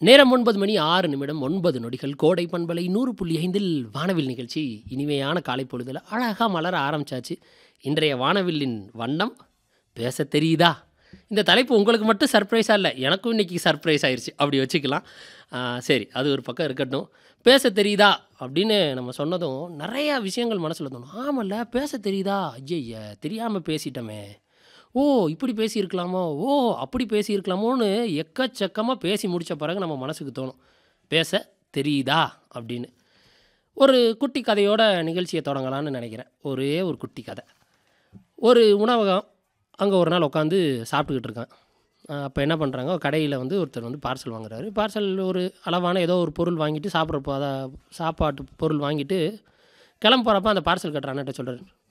நேரம் ஒன்பது மணி ஆறு நிமிடம் ஒன்பது நொடிகள் கோடை பண்பலை நூறு புள்ளி ஐந்தில் வானவில் நிகழ்ச்சி இனிமையான காலை பொழுதில் அழகாக மலர ஆரம்பிச்சாச்சு இன்றைய வானவில்லின் வண்ணம் பேச தெரியுதா இந்த தலைப்பு உங்களுக்கு மட்டும் சர்ப்ரைஸாக இல்லை எனக்கும் இன்றைக்கி சர்ப்ரைஸ் ஆயிடுச்சு அப்படி வச்சுக்கலாம் ஆ, சரி அது ஒரு பக்கம் இருக்கட்டும் பேச தெரியுதா அப்படின்னு நம்ம சொன்னதும் நிறையா விஷயங்கள் மனசில் தோணும் ஆமல்ல பேச தெரியுதா ஐயய்ய தெரியாமல் பேசிட்டோமே ஓ இப்படி பேசியிருக்கலாமோ ஓ அப்படி பேசியிருக்கலாமோன்னு எக்கச்சக்கமாக பேசி முடித்த பிறகு நம்ம மனசுக்கு தோணும் பேச தெரியுதா அப்படின்னு ஒரு குட்டி கதையோட நிகழ்ச்சியை தொடங்கலாம்னு நினைக்கிறேன் ஒரே ஒரு குட்டி கதை ஒரு உணவகம் அங்கே ஒரு நாள் உட்காந்து சாப்பிட்டுக்கிட்டு இருக்கான் அப்போ என்ன பண்ணுறாங்க கடையில் வந்து ஒருத்தர் வந்து பார்சல் வாங்குறாரு பார்சல் ஒரு அளவான ஏதோ ஒரு பொருள் வாங்கிட்டு சாப்பிட்றப்போ அதை சாப்பாட்டு பொருள் வாங்கிட்டு கிளம்ப போகிறப்ப அந்த பார்சல் கட்டுற அண்ணன்ட்ட சொல்கிறாரு